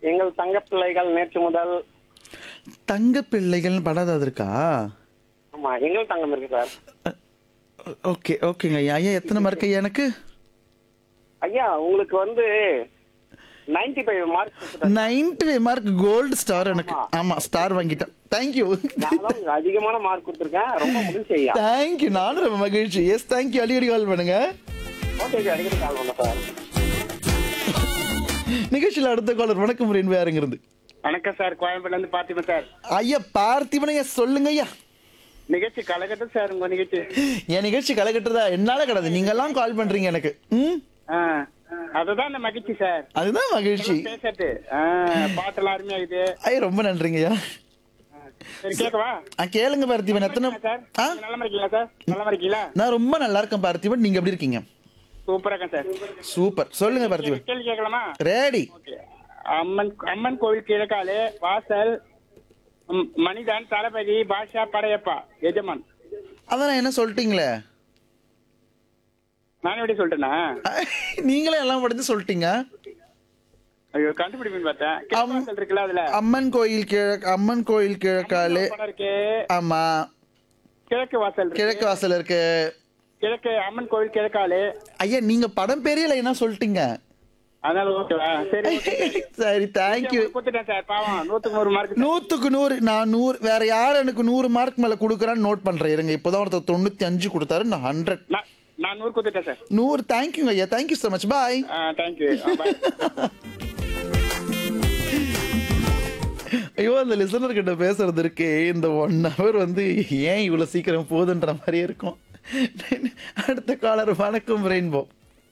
எங்கள் தங்க பிள்ளைகள் நேற்று முதல் தங்க பிள்ளைகள்னு படம் ஏதாவது இருக்கா ஆமா எங்கள் தங்கம் இருக்கு சார் ஓகே ஓகேங்க ஐயா ஐயா எத்தனை மார்க் ஐயா எனக்கு ஐயா உங்களுக்கு வந்து 95 five mark ninety five mark gold star எனக்கு ஆமா ஸ்டார் வாங்கிட்டேன் தேங்க்யூ நானும் அதிகமான மார்க் கொடுத்துருக்கேன் ரொம்ப முடிஞ்சு ஐயா தேங்க்யூ நானும் ரொம்ப மகிழ்ச்சி எஸ் தேங்க்யூ அடிக்கடி கால் பண்ணுங்க ஓகே சார் அடிக்கடி கால் பண்ண சார் நிகழ்ச்சியில் அடுத்த காலர் வணக்கம் ரெண்டு யாருங்கிறது வணக்கம் சார் கோயம்பேடுல இருந்து பார்த்திபன் சார் ஐயா பார்த்திபன் ஐயா சொல்லுங்க ஐயா நிகழ்ச்சி கலகட்டும் சார் உங்க நிகழ்ச்சி என் நிகழ்ச்சி கலக்கட்டுறதா என்னால கிடையாது நீங்க எல்லாம் கால் பண்றீங்க எனக்கு ம் ஆ, அதுதான் இந்த மகிழ்ச்சி சார் அதுதான் மகிழ்ச்சி பேசட்டு பாட்டெல்லாம் அருமையா இது ஐயா ரொம்ப நன்றிங்க ஐயா சரி கேட்கவா ஆ, கேளுங்க பார்த்திபன் எத்தனை சார் ஆ நீங்க நலமா இருக்கீங்களா சார் நலமா இருக்கீங்களா நான் ரொம்ப நல்லா இருக்கேன் பார்த்திபன் நீங்க எப்படி இருக்கீங்க சூப்பரா இருக்கேன் சார் சூப்பர் சொல்லுங்க பார்த்திபன் கேள்வி கேட்கலாமா ரெடி ஓகே. அம்மன் அம்மன் கோவில் கிழக்காலே வாசல் ம், மனிதன் தளபதி பாஷா படையப்பா எஜமான் அதான் என்ன சொல்லிட்டீங்களே நான் எப்படி சொல்லிட்டேனா நீங்களே எல்லாம் படிச்சு சொல்லிட்டீங்க ஐயோ கண்டுபிடிப்பேன்னு பார்த்தேன் கிழக்கு வாசல் இருக்குல்ல அதுல அம்மன் கோயில் கிழக்கு அம்மன் கோயில் கிழக்காலே படம் இருக்கு ஆமா கிழக்கு வாசல் இருக்கு கிழக்கு வாசல் இருக்கு கிழக்கு அம்மன் கோவில் கிழக்காலே ஐயா நீங்க படம் பெரியல என்ன சொல்லிட்டீங்க அதனால ஓகேவா சரி okay. சரி தேங்க்யூ கொடுத்துட்டேன் சார் பாவம் நூத்துக்கு நூறு மார்க் நூத்துக்கு நூறு நான் நூறு வேற யார் எனக்கு நூறு மார்க் மேல கொடுக்குறான்னு நோட் பண்றேன் இருங்க இப்போதான் ஒருத்தர் தொண்ணூத்தி அஞ்சு கொடுத்தாரு நான் ஹண்ட்ரட் நான் நான் நூறு கொடுத்துட்டேன் சார் நூறு தேங்க்யூங்க ஐயா thank you so much bye thank you ஐயோ அந்த லிசனர் கிட்ட பேசுறது இருக்கு இந்த ஒன் ஹவர் வந்து ஏன் இவ்வளவு சீக்கிரம் போகுதுன்ற மாதிரியே இருக்கும் அடுத்த காலர் வணக்கம் Rainbow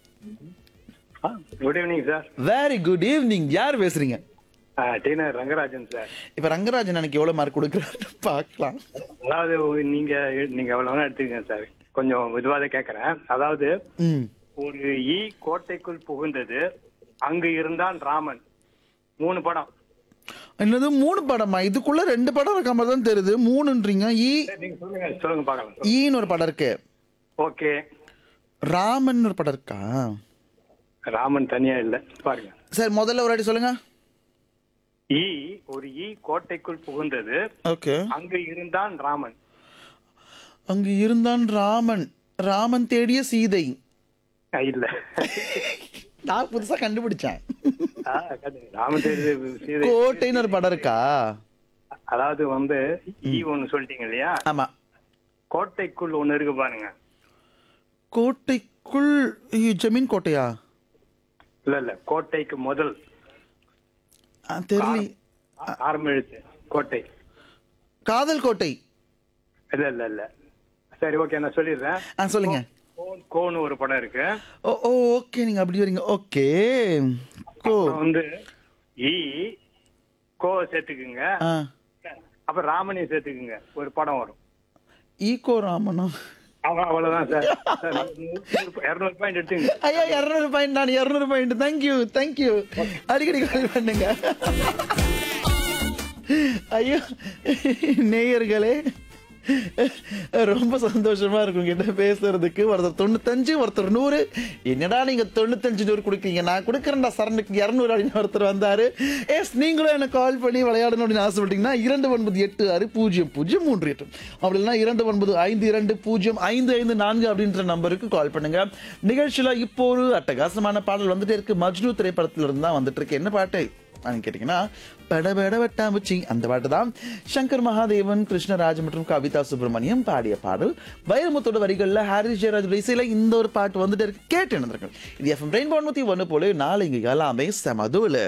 good evening sir very good evening யார் பேசுறீங்க டீனர் ரங்கராஜன் சார் இப்ப ரங்கராஜன் எனக்கு எவ்வளவு மார்க் கொடுக்குறாரு பார்க்கலாம் அதாவது நீங்க நீங்க எவ்வளவு வேணா எடுத்துக்கங்க சார் கொஞ்சம் இதுவாக கேட்கறேன் அதாவது ம் ஒரு ஈ கோட்டைக்குள் புகுந்தது அங்கு இருந்தான் ராமன் மூணு படம் என்னது மூணு படமா இதுக்குள்ள ரெண்டு படம் இருக்க மாதிரி தான் தெரியுது மூணுன்றீங்க ஈ சரி, நீங்க சொல்லுங்க சொல்லுங்க பார்க்கலாம் ஈன்னு ஒரு படம் இருக்கு ஓகே ராமன் ஒரு படம் இருக்கா ராமன் தனியா இல்ல பாருங்க சரி முதல்ல ஒரு வாட்டி சொல்லுங்க ஈ ஒரு ஈ கோட்டைக்குள் புகுந்தது ஓகே அங்கு இருந்தான் ராமன் அங்கு இருந்தான் ராமன் ராமன் தேடிய சீதை அஹ், இல்ல நான் புதுசா கண்டுபிடிச்சேன் ஆ, கண்டு- ராமன் தெரியுது சீதை கோட்டைன்னு ஒரு படம் இருக்கா அதாவது வந்து ஈ ஒன்னு சொல்லிட்டீங்க இல்லையா ஆமா கோட்டைக்குள் ஒண்ணு இருக்கு பாருங்க கோட்டைக்குள் ஐயோ, ஜமீன் கோட்டையா இல்ல இல்ல கோட்டைக்கு முதல் ஆ, தெரியல ஆ- ஆரம்ப எழுத்து கோட்டை காதல் கோட்டை இல்ல இல்ல இல்ல சரி ஓகே நான் சொல்லிடுறேன் ஆ சொல்லுங்க கோன் கோன்னு ஒரு படம் இருக்கு ஓ ஓ ஓகே நீங்க அப்படி வரீங்க ஓகே கோ அப்புறம் வந்து ஈ கோ சேர்த்துக்குங்க ஆ அப்புறம் ராமனையும் சேர்த்துக்குங்க ஒரு படம் வரும் ஈகோ ராமனா அவ அவ்வளவுதான் சார் சார், இருநூறு பாயிண்ட் எடுத்துங்க ஐயா இரநூறு பாயிண்ட் நான் இரநூறு பாயிண்ட் தேங்க்யூ தேங்க்யூ அடிக்கடி கால் பண்ணுங்க ஐயோ நேயர்களே ரொம்ப சந்தோஷமா இருக்கும் கிட்ட பேசுறதுக்கு ஒருத்தர் தொண்ணூத்தஞ்சு ஒருத்தர் நூறு என்னடா நீங்க தொண்ணூத்தஞ்சு நூறு கொடுக்கீங்க நான் கொடுக்குறேன்டா சரணுக்கு இரநூறு அப்படின்னு ஒருத்தர் வந்தாரு எஸ் நீங்களும் எனக்கு கால் பண்ணி விளையாடணும் அப்படின்னு ஆசைப்பட்டீங்கன்னா இரண்டு ஒன்பது எட்டு ஆறு பூஜ்ஜியம் பூஜ்ஜியம் மூன்று எட்டு அப்படி இல்லைன்னா இரண்டு ஒன்பது ஐந்து இரண்டு பூஜ்ஜியம் ஐந்து ஐந்து நான்கு அப்படின்ற நம்பருக்கு கால் பண்ணுங்க நிகழ்ச்சியில இப்போ ஒரு அட்டகாசமான பாடல் வந்துட்டே இருக்கு மஜ்னு திரைப்படத்துல இருந்து தான் வந்துட்டு இருக்கு என்ன பாட்டு அப்படின்னு கேட்டீங்கன்னா படபட வட்டாம்பூச்சி அந்த பாட்டு தான் சங்கர் மகாதேவன் கிருஷ்ணராஜ் மற்றும் கவிதா சுப்பிரமணியம் பாடிய பாடல் வைரமுத்தோட வரிகள்ல ஹாரிஸ் ஜெயராஜ் இசையில இந்த ஒரு பாட்டு வந்துட்டு இருக்கு கேட்டு நடந்திருக்கும் இது எஃப்எம் ரெயின்போ நூத்தி ஒன்று போல நாளைங்க எல்லாமே செமதுல